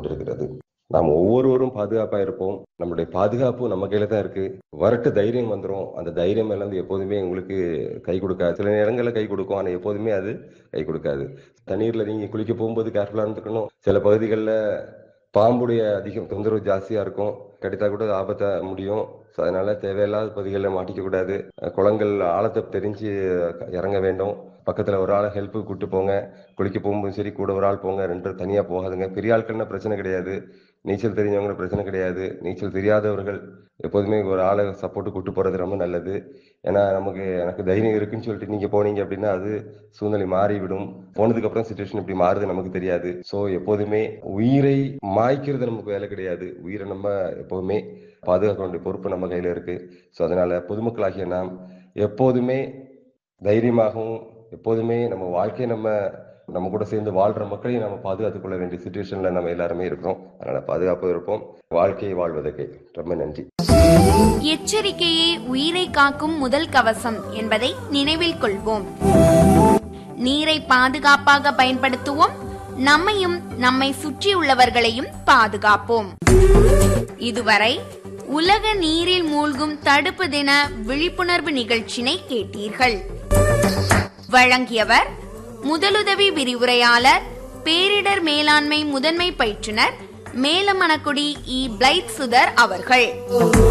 கொண்டிருக்கிறது நாம் ஒவ்வொருவரும் பாதுகாப்பா இருப்போம் நம்மளுடைய பாதுகாப்பு நம்ம கையில தான் இருக்கு வரட்டு தைரியம் வந்துரும் அந்த தைரியம் எல்லாம் வந்து எப்போதுமே உங்களுக்கு கை கொடுக்காது சில நேரங்களில் கை கொடுக்கும் ஆனா எப்போதுமே அது கை கொடுக்காது தண்ணீர்ல நீங்க குளிக்க போகும்போது கேர்ஃபுல்லா இருந்துக்கணும் சில பகுதிகளில் பாம்புடைய அதிகம் தொந்தரவு ஜாஸ்தியா இருக்கும் கிடைத்தா கூட அது ஆபத்தா முடியும் ஸோ அதனால தேவையில்லாத பகுதிகளில் மாட்டிக்க கூடாது அஹ் குளங்கள் ஆழத்தை தெரிஞ்சு இறங்க வேண்டும் பக்கத்துல ஒரு ஆளை ஹெல்ப்பு கூட்டு போங்க குளிக்க போகும்போது சரி கூட ஒரு ஆள் போங்க ரெண்டு பேரும் தனியா போகாதுங்க பெரிய ஆட்கள்னா பிரச்சனை கிடையாது நீச்சல் தெரிஞ்சவங்க பிரச்சனை கிடையாது நீச்சல் தெரியாதவர்கள் எப்போதுமே ஒரு ஆளை சப்போர்ட் கூட்டு போறது ரொம்ப நல்லது ஏன்னா நமக்கு எனக்கு தைரியம் இருக்குன்னு சொல்லிட்டு நீங்க போனீங்க அப்படின்னா அது சூழ்நிலை மாறிவிடும் போனதுக்கு அப்புறம் சுச்சுவேஷன் இப்படி மாறுது நமக்கு தெரியாது சோ எப்போதுமே உயிரை மாய்க்கிறது நமக்கு வேலை கிடையாது உயிரை நம்ம எப்போதுமே பாதுகாக்க வேண்டிய பொறுப்பு நம்ம கையில இருக்கு ஸோ அதனால பொதுமக்களாகிய நாம் எப்போதுமே தைரியமாகவும் எப்போதுமே நம்ம வாழ்க்கையை நம்ம நம்ம கூட சேர்ந்து வாழ்ற மக்களையும் நம்ம பாதுகாத்துக் கொள்ள வேண்டிய சுச்சுவேஷன்ல நம்ம எல்லாருமே இருக்கிறோம் அதனால பாதுகாப்பு இருப்போம் வாழ்க்கையை வாழ்வதற்கு ரொம்ப நன்றி எச்சரிக்கையே உயிரை காக்கும் முதல் கவசம் என்பதை நினைவில் கொள்வோம் நீரை பாதுகாப்பாக பயன்படுத்துவோம் நம்மையும் நம்மை சுற்றியுள்ளவர்களையும் பாதுகாப்போம் இதுவரை உலக நீரில் மூழ்கும் தடுப்பு தின விழிப்புணர்வு நிகழ்ச்சினை கேட்டீர்கள் வழங்கியவர் முதலுதவி விரிவுரையாளர் பேரிடர் மேலாண்மை முதன்மை பயிற்றுனர் மேலமணக்குடி இ பிளைட் சுதர் அவர்கள்